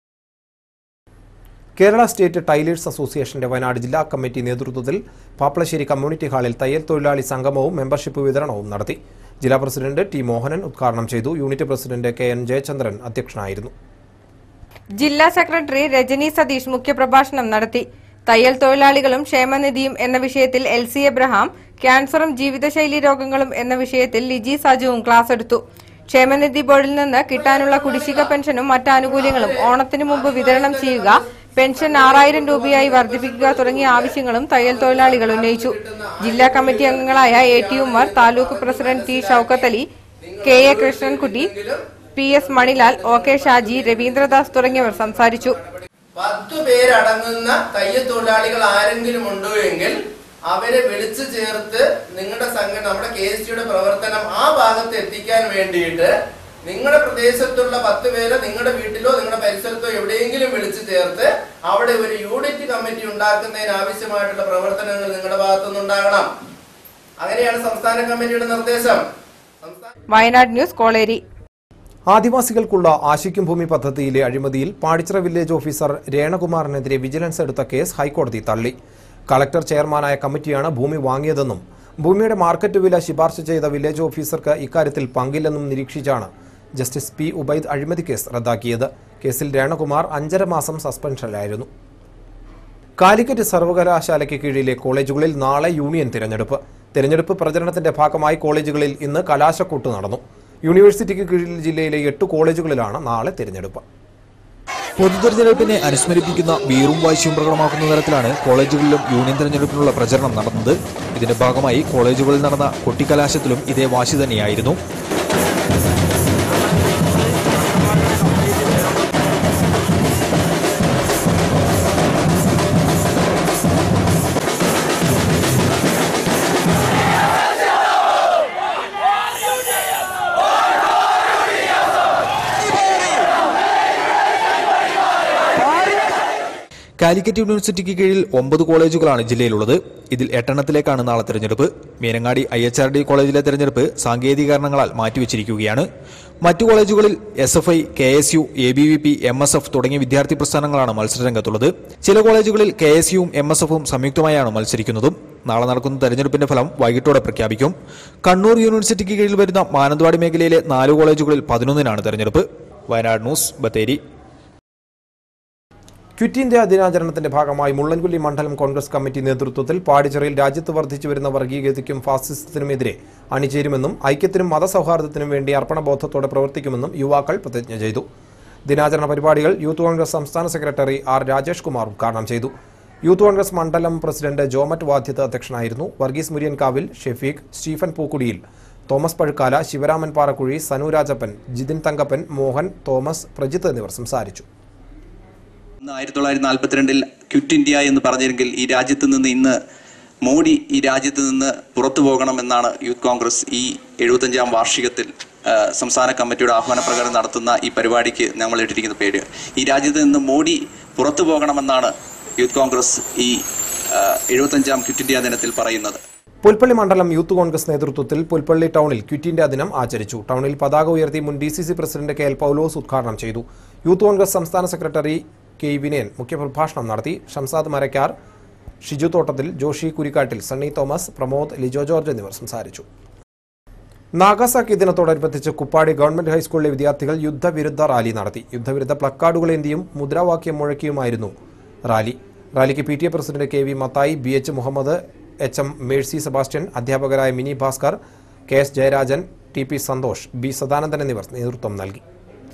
Kerala state tailors അസോസിയേഷന്റെ വയനാട് ജില്ലാ കമ്മിറ്റി നേതൃത്വത്തിൽ പാപ്പളശ്ശേരി കമ്മ്യൂണിറ്റി ഹാളിൽ തയ്യൽ തൊഴിലാളി സംഗമവും മെമ്പർഷിപ്പ് വിതരണവും നടത്തി ജില്ലാ പ്രസിഡന്റ് ടി മോഹനൻ ഉദ്ഘാടനം ചെയ്തു unit president K N Jayachandran അധ്യക്ഷനായിരുന്നു ജില്ലാ സെക്രട്ടറി രജനി സതീഷ് മുഖ്യപ്രഭാഷണം നടത്തി തയ്യൽ തൊഴിലാളികളും ക്ഷേമനിധിയും എന്ന വിഷയത്തിൽ എൽ സി എബ്രഹാം ക്യാൻസറും ജീവിതശൈലി രോഗങ്ങളും എന്ന വിഷയത്തിൽ ലിജി സാജുവും ക്ലാസ് എടുത്തു ക്ഷേമനിധി ബോർഡിൽ നിന്ന് കിട്ടാനുള്ള കുടിശ്ശിക പെൻഷനും മറ്റ് ആനുകൂല്യങ്ങളും ഓണത്തിനു മുമ്പ് വിതരണം ചെയ്യുക പെൻഷൻ ആറായിരം രൂപയായി വർദ്ധിപ്പിക്കുക തുടങ്ങിയ ആവശ്യങ്ങളും തയ്യൽ തൊഴിലാളികൾ ഉന്നയിച്ചു ജില്ലാ കമ്മിറ്റി അംഗങ്ങളായ A T Ummer taluk president T Shoukath Ali K A Krishnankutty P S Manilal O K Shaji Raveendradas തുടങ്ങിയവർ സംസാരിച്ചു പത്തു പേരടങ്ങുന്ന തയ്യൽ തൊഴിലാളികൾ ആരെങ്കിലും ഉണ്ടോ എങ്കിൽ അവരെ വിളിച്ചു ചേർത്ത് നിങ്ങളുടെ സംഘടന നമ്മുടെ കെ എസ് ടിയുടെ പ്രവർത്തനം ആ ഭാഗത്ത് എത്തിക്കാൻ വേണ്ടിയിട്ട് നിങ്ങളുടെ പ്രദേശത്തുള്ള പത്ത് പേരെ നിങ്ങളുടെ വീട്ടിലോ നിങ്ങളുടെ പരിസരത്തോ എവിടെയെങ്കിലും വിളിച്ചു ചേർത്ത് അവിടെ ഒരു യൂണിറ്റ് കമ്മിറ്റി ഉണ്ടാക്കുന്നതിന് ആവശ്യമായിട്ടുള്ള പ്രവർത്തനങ്ങൾ നിങ്ങളുടെ ഭാഗത്തുനിന്ന് ഉണ്ടാകണം അങ്ങനെയാണ് സംസ്ഥാന കമ്മിറ്റിയുടെ നിർദ്ദേശം വയനാട് ന്യൂസ് കോളേരി ആദിവാസികൾക്കുള്ള ആശിക്കും ഭൂമി പദ്ധതിയിലെ അഴിമതിയിൽ പാടിച്ചിറ വില്ലേജ് ഓഫീസർ രേണകുമാറിനെതിരെ വിജിലൻസ് എടുത്ത കേസ് ഹൈക്കോടതി തള്ളി കളക്ടർ ചെയർമാനായ കമ്മിറ്റിയാണ് ഭൂമി വാങ്ങിയതെന്നും ഭൂമിയുടെ മാർക്കറ്റ് വില ശുപാർശ ചെയ്ത വില്ലേജ് ഓഫീസർക്ക് ഇക്കാര്യത്തിൽ പങ്കില്ലെന്നും നിരീക്ഷിച്ചാണ് ജസ്റ്റിസ് പി ഉബൈദ് അഴിമതി കേസ് റദ്ദാക്കിയത് കേസിൽ രേണകുമാർ അഞ്ചര മാസം സസ്പെൻഷനിലായിരുന്നു കാലിക്കറ്റ് സർവകലാശാലയ്ക്ക് കീഴിലെ കോളേജുകളിൽ നാളെ യൂണിയൻ തിരഞ്ഞെടുപ്പ് തിരഞ്ഞെടുപ്പ് പ്രചരണത്തിന്റെ ഭാഗമായി കോളേജുകളിൽ ഇന്ന് കലാശക്കൂട്ട് നടന്നു യൂണിവേഴ്സിറ്റിക്ക് കീഴിൽ ജില്ലയിലെ എട്ട് കോളേജുകളിലാണ് നാളെ തിരഞ്ഞെടുപ്പ് പൊതുതെരഞ്ഞെടുപ്പിനെ അനുസ്മരിപ്പിക്കുന്ന വീറും വാശിയും പ്രകടമാക്കുന്ന തരത്തിലാണ് കോളേജുകളിലും യൂണിയൻ തെരഞ്ഞെടുപ്പിനുള്ള പ്രചരണം നടന്നത് ഇതിന്റെ ഭാഗമായി കോളേജുകളിൽ നടന്ന കൊട്ടിക്കലാശത്തിലും ഇതേ വാശി തന്നെയായിരുന്നു കാലിക്കറ്റ് യൂണിവേഴ്സിറ്റിക്ക് കീഴിൽ ഒമ്പത് കോളേജുകളാണ് ജില്ലയിലുള്ളത് ഇതിൽ എട്ടെണ്ണത്തിലേക്കാണ് നാളെ തെരഞ്ഞെടുപ്പ് Meenangadi I H R D കോളേജിലെ തെരഞ്ഞെടുപ്പ് സാങ്കേതിക കാരണങ്ങളാൽ മാറ്റിവെച്ചിരിക്കുകയാണ് മറ്റു കോളേജുകളിൽ S F I K S U A B V P M S F തുടങ്ങിയ വിദ്യാർത്ഥി പ്രസ്ഥാനങ്ങളാണ് മത്സരരംഗത്തുള്ളത് ചില കോളേജുകളിൽ കെ എസ് യുവും എം എസ് എഫും സംയുക്തമായാണ് മത്സരിക്കുന്നതും നാളെ നടക്കുന്ന തെരഞ്ഞെടുപ്പിന്റെ ഫലം വൈകിട്ടോടെ പ്രഖ്യാപിക്കും കണ്ണൂർ യൂണിവേഴ്സിറ്റിക്ക് കീഴിൽ വരുന്ന മാനന്തവാടി മേഖലയിലെ നാല് കോളേജുകളിൽ പതിനൊന്നിനാണ് തെരഞ്ഞെടുപ്പ് Wayanad news Bathery quit India ദിനാചരണത്തിന്റെ ഭാഗമായി മുള്ളൻകുല്ലി മണ്ഡലം കോൺഗ്രസ് കമ്മിറ്റി നേതൃത്വത്തിൽ പാടിച്ചിറയിൽ രാജ്യത്ത് വർദ്ധിച്ചു വരുന്ന വർഗീയതയ്ക്കും ഫാസിസത്തിനുമെതിരെ അണിചേരുമെന്നും ഐക്യത്തിനും മതസൗഹാർദ്ദത്തിനും വേണ്ടി അർപ്പണബോധത്തോടെ പ്രവർത്തിക്കുമെന്നും യുവാക്കൾ പ്രതിജ്ഞ ചെയ്തു ദിനാചരണ പരിപാടികൾ യൂത്ത് കോൺഗ്രസ് സംസ്ഥാന സെക്രട്ടറി ആർ രാജേഷ് കുമാർ ഉദ്ഘാടനം ചെയ്തു യൂത്ത് കോൺഗ്രസ് മണ്ഡലം പ്രസിഡന്റ് ജോമറ്റ് വാധ്യത്ത് അധ്യക്ഷനായിരുന്നു വർഗീസ് മുരിയൻകാവിൽ ഷെഫീഖ് സ്റ്റീഫൻ പൂക്കുടിയിൽ തോമസ് പഴുക്കാല ശിവരാമൻ പാറക്കുഴി സനു രാജപ്പൻ ജിതിൻ തങ്കപ്പൻ മോഹൻ തോമസ് പ്രജിത്ത് എന്നിവർ സംസാരിച്ചു ഇന്ന് ആയിരത്തി തൊള്ളായിരത്തി നാൽപ്പത്തിരണ്ടിൽ ക്വിറ്റ് ഇന്ത്യ എന്ന് പറഞ്ഞെങ്കിൽ ഈ രാജ്യത്ത് നിന്ന് ഇന്ന് മോഡി ഈ രാജ്യത്ത് നിന്ന് പുറത്തു പോകണമെന്നാണ് യൂത്ത് കോൺഗ്രസ് ഈ എഴുപത്തഞ്ചാം വാർഷികത്തിൽ ആ, സംസ്ഥാന കമ്മിറ്റിയുടെ ആഹ്വാനപ്രകാരം നടത്തുന്ന ഈ പരിപാടിക്ക് നമ്മൾ ഇട്ടിരിക്കുന്ന പേര് ഈ രാജ്യത്ത് നിന്ന് മോഡി പുറത്തു പോകണമെന്നാണ് യൂത്ത് കോൺഗ്രസ് ഈ ആ, എഴുപത്തഞ്ചാം ക്വിറ്റ് ഇന്ത്യ ദിനത്തിൽ പറയുന്നത് പുൽപ്പള്ളി മണ്ഡലം യൂത്ത് കോൺഗ്രസ് നേതൃത്വത്തിൽ പുൽപ്പള്ളി ടൗണിൽ ക്വിറ്റ് ഇന്ത്യ ദിനം ആചരിച്ചു ടൗണിൽ പതാക ഉയർത്തി മുൻ D C C president K L Paulose ഉദ്ഘാടനം ചെയ്തു യൂത്ത് കോൺഗ്രസ് സംസ്ഥാന സെക്രട്ടറി കെ വിനയൻ മുഖ്യപ്രഭാഷണം നടത്തി ഷംസാദ് മരക്കാർ ഷിജു തോട്ടത്തിൽ ജോഷി കുരിക്കാട്ടിൽ സണ്ണി തോമസ് പ്രമോദ് ലിജോ ജോർജ് എന്നിവർ സംസാരിച്ചു നാഗാസാക്കി ദിനത്തോടനുബന്ധിച്ച് കുപ്പാടി ഗവൺമെന്റ് ഹൈസ്കൂളിലെ വിദ്യാർത്ഥികൾ യുദ്ധവിരുദ്ധ റാലി നടത്തി യുദ്ധവിരുദ്ധ പ്ലക്കാർഡുകളേന്തിയും മുദ്രാവാക്യം മുഴക്കിയുമായിരുന്നു റാലി റാലിക്ക് P T A president K V Mathai B H Muhammad H M Mercy Sebastian അധ്യാപകരായ Mini Bhaskar K S Jayarajan T P Santhosh B Sadanandan എന്നിവർ നേതൃത്വം നൽകി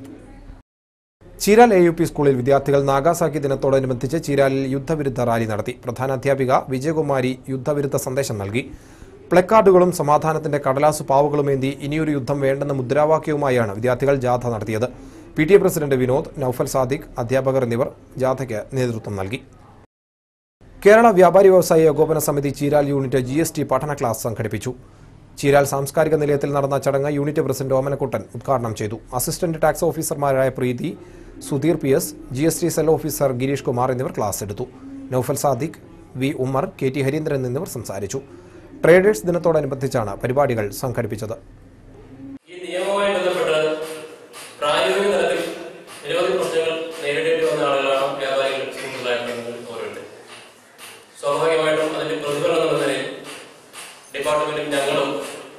ചീരാൽ എ യു പി സ്കൂളിൽ വിദ്യാർത്ഥികൾ നാഗാസാക്കി ദിനത്തോടനുബന്ധിച്ച് ചീരാലിൽ യുദ്ധവിരുദ്ധ റാലി നടത്തി പ്രധാന അധ്യാപിക വിജയകുമാരി യുദ്ധവിരുദ്ധ സന്ദേശം നൽകി പ്ലക്കാർഡുകളും സമാധാനത്തിന്റെ കടലാസു പാവുകളുമേന്തി ഇനിയൊരു യുദ്ധം വേണ്ടെന്ന മുദ്രാവാക്യവുമായാണ് വിദ്യാർത്ഥികൾ ജാഥ നടത്തിയത് P T A president Vinod Noufal Sadiq അധ്യാപകർ എന്നിവർ ജാഥയ്ക്ക് നേതൃത്വം നൽകി കേരള വ്യാപാരി വ്യവസായ ഏകോപന സമിതി Cheeral unit G S T പഠന ക്ലാസ് സംഘടിപ്പിച്ചു ചീരാൽ സാംസ്കാരിക നിലയത്തിൽ നടന്ന ചടങ്ങ് യൂണിറ്റ് പ്രസിഡന്റ് ഓമനക്കുട്ടൻ ഉദ്ഘാടനം ചെയ്തു അസിസ്റ്റന്റ് ടാക്സ് ഓഫീസർമാരായ Preethi Sudheer P S G S T cell officer Gireesh Kumar എന്നിവർ ക്ലാസ് എടുത്തു Noufal Sadiq V Ummer K T Hareendran എന്നിവർ സംസാരിച്ചു ട്രേഡേഴ്സ് ദിനത്തോടനുബന്ധിച്ചാണ് പരിപാടികൾ സംഘടിപ്പിച്ചത് ഈ നിയമവുമായി ബന്ധപ്പെട്ട് പ്രായോഗിക തലത്തിൽ നിരവധി പ്രശ്നങ്ങൾ നേരിടേണ്ടി വന്ന ആളുകളാണ് വ്യാപാരികൾ സുഹൃത്തുക്കളായിട്ടുള്ളത് ഓരോരുത്തർ സ്വാഭാവികമായിട്ടും അതിന്റെ പ്രതിഫലനം എന്ന നിലയിൽ ഡിപ്പാർട്ട്മെന്റും ഞങ്ങളും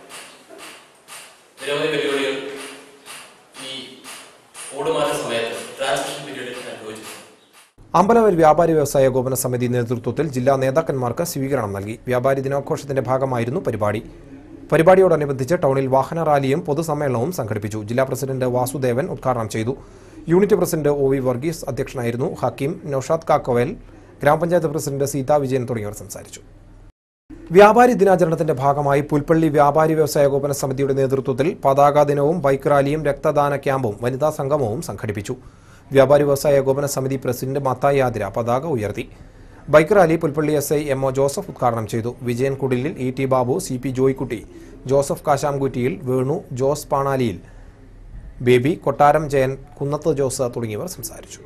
നിരവധി വെല്ലുവിളികൾ ഈ ഓടുമാറ്റ സമയത്ത് ട്രാൻസിഷൻ പീരീഡിൽ അനുഭവിച്ചു അമ്പലവൽ വ്യാപാരി വ്യവസായ ഏകോപന സമിതി നേതൃത്വത്തിൽ ജില്ലാ നേതാക്കന്മാർക്ക് സ്വീകരണം നൽകി വ്യാപാരി ദിനാഘോഷത്തിന്റെ ഭാഗമായിരുന്നു പരിപാടി പരിപാടിയോടനുബന്ധിച്ച് ടൗണിൽ വാഹന റാലിയും പൊതുസമ്മേളനവും സംഘടിപ്പിച്ചു ജില്ലാ പ്രസിഡന്റ് വാസുദേവൻ ഉദ്ഘാടനം ചെയ്തു unit president O V Varghese അധ്യക്ഷനായിരുന്നു ഹക്കീം നൌഷാദ് കാക്കോവൽ ഗ്രാമപഞ്ചായത്ത് പ്രസിഡന്റ് സീതാ വിജയൻ തുടങ്ങിയവർ സംസാരിച്ചു വ്യാപാരി ദിനാചരണത്തിന്റെ ഭാഗമായി പുൽപ്പള്ളി വ്യാപാരി വ്യവസായ ഏകോപന സമിതിയുടെ നേതൃത്വത്തിൽ പതാക ദിനവും ബൈക്ക് റാലിയും രക്തദാന ക്യാമ്പും വനിതാ സംഗമവും സംഘടിപ്പിച്ചു വ്യാപാരി വ്യവസായ ഏകോപന സമിതി പ്രസിഡന്റ് മത്തായി ആതിര പതാക ഉയർത്തി bike rally Pulpally S I M O Joseph ഉദ്ഘാടനം ചെയ്തു Vijayan Kudilil E T Babu C P Joykutty Joseph Kashamkuttiyil Venu Jose Panaliyil Baby Kottaram Jayan Kunnath Jose തുടങ്ങിയവർ സംസാരിച്ചു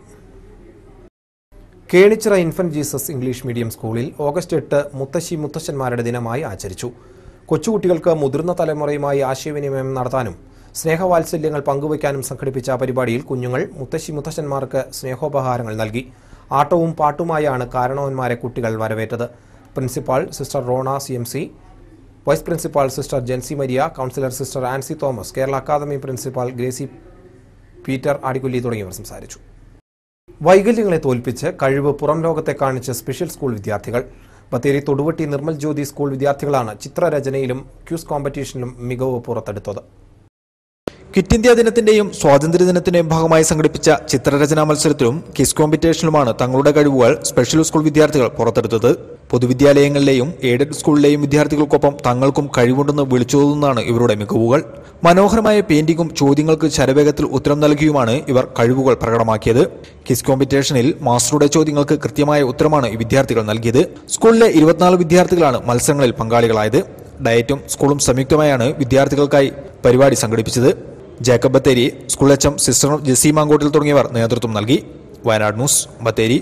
Kenichira infant Jesus English medium സ്കൂളിൽ ഓഗസ്റ്റ് എട്ട് മുത്തശ്ശി മുത്തശ്ശന്മാരുടെ ദിനമായി ആചരിച്ചു കൊച്ചുകുട്ടികൾക്ക് മുതിർന്ന തലമുറയുമായി ആശയവിനിമയം നടത്താനും സ്നേഹവാത്സല്യങ്ങൾ പങ്കുവയ്ക്കാനും സംഘടിപ്പിച്ച പരിപാടിയിൽ കുഞ്ഞുങ്ങൾ മുത്തശ്ശി മുത്തശ്ശന്മാർക്ക് സ്നേഹോപഹാരങ്ങൾ നൽകി ആട്ടവും പാട്ടുമായാണ് കാരണവന്മാരെ കുട്ടികൾ വരവേറ്റത് principal sister Rona C M C vice principal sister Jency Maria counsellor sister Ancy Thomas Kerala academy principal Gracy Peter Adikolli തുടങ്ങിയവർ സംസാരിച്ചു വൈകല്യങ്ങളെ തോൽപ്പിച്ച് കഴിവ് പുറം ലോകത്തെ കാണിച്ച് സ്പെഷ്യൽ സ്കൂൾ വിദ്യാർത്ഥികൾ ബത്തേരി തൊടുവട്ടി നിർമ്മൽ ജ്യോതി സ്കൂൾ വിദ്യാർത്ഥികളാണ് ചിത്രരചനയിലും ക്യൂസ് കോമ്പറ്റീഷനിലും മികവ് പുറത്തെടുത്തത് ക്വിറ്റ് ഇന്ത്യ ദിനത്തിന്റെയും സ്വാതന്ത്ര്യ ദിനത്തിന്റെയും ഭാഗമായി സംഘടിപ്പിച്ച ചിത്രരചനാ മത്സരത്തിലും കിസ് കോമ്പറ്റീഷനിലുമാണ് തങ്ങളുടെ കഴിവുകൾ സ്പെഷ്യൽ സ്കൂൾ വിദ്യാർത്ഥികൾ പുറത്തെടുത്തത് പൊതുവിദ്യാലയങ്ങളിലെയും എയ്ഡഡ് സ്കൂളിലെയും വിദ്യാർത്ഥികൾക്കൊപ്പം തങ്ങൾക്കും കഴിവുണ്ടെന്ന് വിളിച്ചോതുന്നതാണ് ഇവരുടെ മികവുകൾ മനോഹരമായ പെയിന്റിംഗും ചോദ്യങ്ങൾക്ക് ശരവേഗത്തിൽ ഉത്തരം നൽകിയുമാണ് ഇവർ കഴിവുകൾ പ്രകടമാക്കിയത് കിസ് കോമ്പറ്റീഷനിൽ മാസ്റ്ററുടെ ചോദ്യങ്ങൾക്ക് കൃത്യമായ ഉത്തരമാണ് ഈ വിദ്യാർത്ഥികൾ നൽകിയത് സ്കൂളിലെ ഇരുപത്തിനാല് വിദ്യാർത്ഥികളാണ് മത്സരങ്ങളിൽ പങ്കാളികളായത് ഡയറ്റും സ്കൂളും സംയുക്തമായാണ് വിദ്യാർത്ഥികൾക്കായി പരിപാടി സംഘടിപ്പിച്ചത് Jacob Bathery school H M sister Jessy Mankottil തുടങ്ങിയവർ നേതൃത്വം നൽകി വയനാട് ന്യൂസ് ബത്തേരി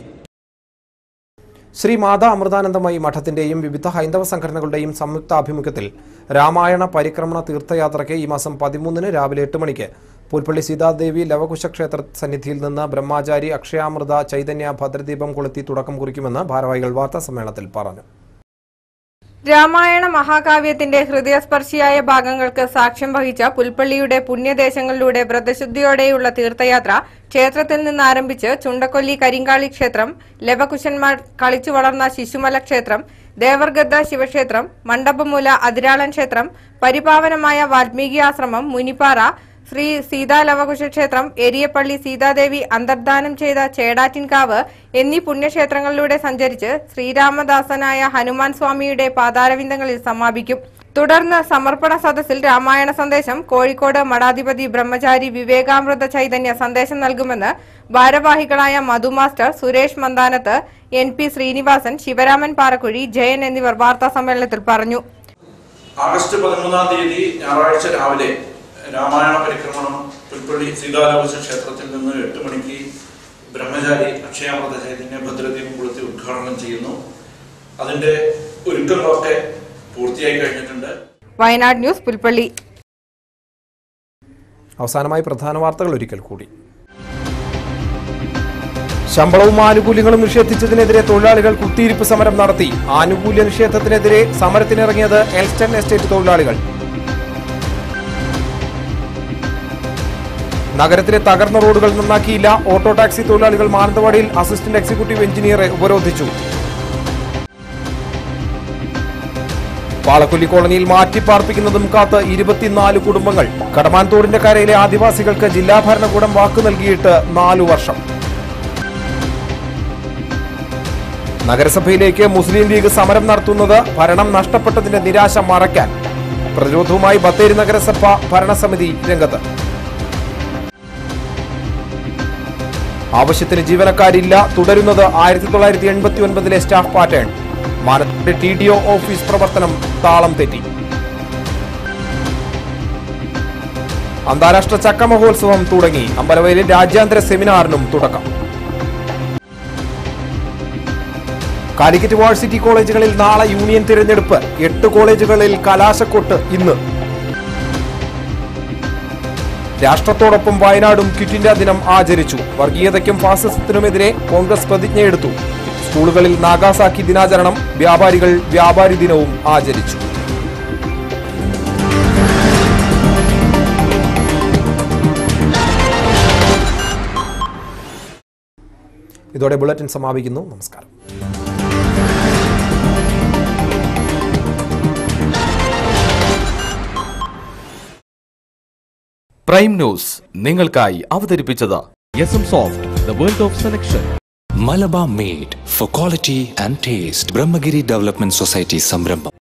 ശ്രീ മാതാ അമൃതാനന്ദമയി മഠത്തിന്റെയും വിവിധ ഹൈന്ദവ സംഘടനകളുടെയും സംയുക്ത ആഭിമുഖ്യത്തിൽ രാമായണ പരിക്രമണ തീർത്ഥയാത്രയ്ക്ക് ഈ മാസം പതിമൂന്നിന് രാവിലെ എട്ട് മണിക്ക് പുൽപ്പള്ളി സീതാദേവി ലവകുശ ക്ഷേത്ര സന്നിധിയിൽ നിന്ന് ബ്രഹ്മാചാരി അക്ഷയാമൃത ചൈതന്യ ഭദ്രദീപം കൊളുത്തി തുടക്കം കുറിക്കുമെന്ന് ഭാരവാഹികൾ വാർത്താ സമ്മേളനത്തിൽ പറഞ്ഞു രാമായണ മഹാകാവ്യത്തിന്റെ ഹൃദയസ്പർശിയായ ഭാഗങ്ങൾക്ക് സാക്ഷ്യം വഹിച്ച പുൽപ്പള്ളിയുടെ പുണ്യദേശങ്ങളിലൂടെ വ്രതശുദ്ധിയോടെയുള്ള തീർത്ഥയാത്ര ക്ഷേത്രത്തിൽ നിന്ന് ആരംഭിച്ച് ചുണ്ടക്കൊല്ലി കരിങ്കാളി ക്ഷേത്രം ലവകുശന്മാർ കളിച്ചു വളർന്ന ശിശുമല ക്ഷേത്രം ദേവർഗദ്ദ ശിവക്ഷേത്രം മണ്ഡപമൂല അതിരാളൻ ക്ഷേത്രം പരിപാവനമായ വാൽമീകി ആശ്രമം മുനിപ്പാറ ശ്രീ സീതാലവകുശ ക്ഷേത്രം എരിയപ്പള്ളി സീതാദേവി അന്തർദാനം ചെയ്ത ചേടാറ്റിൻകാവ് എന്നീ പുണ്യക്ഷേത്രങ്ങളിലൂടെ സഞ്ചരിച്ച് ശ്രീരാമദാസനായ ഹനുമാൻ സ്വാമിയുടെ പാതാരവിന്ദങ്ങളിൽ സമാപിക്കും തുടർന്ന് സമർപ്പണ സദസ്സിൽ രാമായണ സന്ദേശം കോഴിക്കോട് മഠാധിപതി ബ്രഹ്മചാരി വിവേകാമൃത ചൈതന്യ സന്ദേശം നൽകുമെന്ന് ഭാരവാഹികളായ Madhu master Suresh Mandanath N P Srinivasan Sivaraman Parakkuzhi Jayan എന്നിവർ വാർത്താ സമ്മേളനത്തിൽ പറഞ്ഞു ആഗസ്റ്റ് പതിമൂന്നാം തീയതി ഞായറാഴ്ച രാവിലെ രാമായണ പരിക്രമണം പുൽപ്പള്ളി സീതാലോകസ ക്ഷേത്രത്തിൽ നിന്ന് എട്ട് മണിക്ക് ബ്രഹ്മചാരി അക്ഷയാമൃത ചൈതന്യ ഭദ്രദീപം കൊളുത്തി ഉദ്ഘാടനം ചെയ്യുന്നു അതിന്റെ ഒരുക്കങ്ങളൊക്കെ പൂർത്തിയായി കഴിഞ്ഞിട്ടുണ്ട് വയനാട് ന്യൂസ് പുൽപ്പള്ളി അവസാനമായി പ്രധാന വാർത്തകൾ ഒരിക്കൽ കൂടി ശമ്പളവും ആനുകൂല്യങ്ങളും നിഷേധിച്ചതിനെതിരെ തൊഴിലാളികൾ കുത്തിയിരിപ്പ് സമരം നടത്തി ആനുകൂല്യ നിഷേധത്തിനെതിരെ സമരത്തിനിറങ്ങിയത് എൽസ്റ്റൺ എസ്റ്റേറ്റ് തൊഴിലാളികൾ നഗരത്തിലെ തകർന്ന റോഡുകൾ നന്നാക്കിയില്ല ഓട്ടോ ടാക്സി തൊഴിലാളികൾ മാനന്തവാടിയിൽ അസിസ്റ്റന്റ് എക്സിക്യൂട്ടീവ് എഞ്ചിനീയറെ ഉപരോധിച്ചു പാളക്കൊല്ലി കോളനിയിൽ മാറ്റിപ്പാർപ്പിക്കുന്നതും കാത്ത് ഇരുപത്തിനാല് കുടുംബങ്ങൾ കടമാൻതോടിന്റെ കരയിലെ ആദിവാസികൾക്ക് ജില്ലാ ഭരണകൂടം വാക്കു നൽകിയിട്ട് നാലു വർഷം നഗരസഭയിലേക്ക് മുസ്ലിം ലീഗ് സമരം നടത്തുന്നത് ഭരണം നഷ്ടപ്പെട്ടതിന്റെ നിരാശ മറയ്ക്കാൻ പ്രതിരോധവുമായി ബത്തേരി നഗരസഭ ഭരണസമിതി രംഗത്ത് ആവശ്യത്തിന് ജീവനക്കാരില്ല തുടരുന്നത് ആയിരത്തി തൊള്ളായിരത്തി എൺപത്തി ഒൻപതിലെ സ്റ്റാഫ് പാറ്റേൺ മാനത്തെ ടി ഡി ഒ ഓഫീസ് പ്രവർത്തനം താളം തെറ്റി അന്താരാഷ്ട്ര ചക്ക മഹോത്സവം തുടങ്ങി അമ്പലവയലിൽ രാജ്യാന്തര സെമിനാറിനും തുടക്കം കാലിക്കറ്റ് വാഴ്സിറ്റി കോളേജുകളിൽ നാളെ യൂണിയൻ തിരഞ്ഞെടുപ്പ് എട്ട് കോളേജുകളിൽ കലാശക്കൊട്ട് ഇന്ന് രാഷ്ട്രത്തോടൊപ്പം വയനാടും ക്വിറ്റ് ഇന്ത്യ ദിനം ആചരിച്ചു വർഗീയതയ്ക്കും ഫാസിസത്തിനുമെതിരെ കോൺഗ്രസ് പ്രതിജ്ഞയെടുത്തു സ്കൂളുകളിൽ നാഗാസാക്കി ദിനാചരണം വ്യാപാരികൾ വ്യാപാരി ദിനവും ആചരിച്ചു ഇതോടെ ബുള്ളറ്റിൻ സമാപിക്കുന്നു നമസ്കാരം പ്രൈം ന്യൂസ് നിങ്ങൾക്കായി അവതരിപ്പിച്ചത് S M soft the world of selection Malabar made for quality and taste Brahmagiri development society സംരംഭം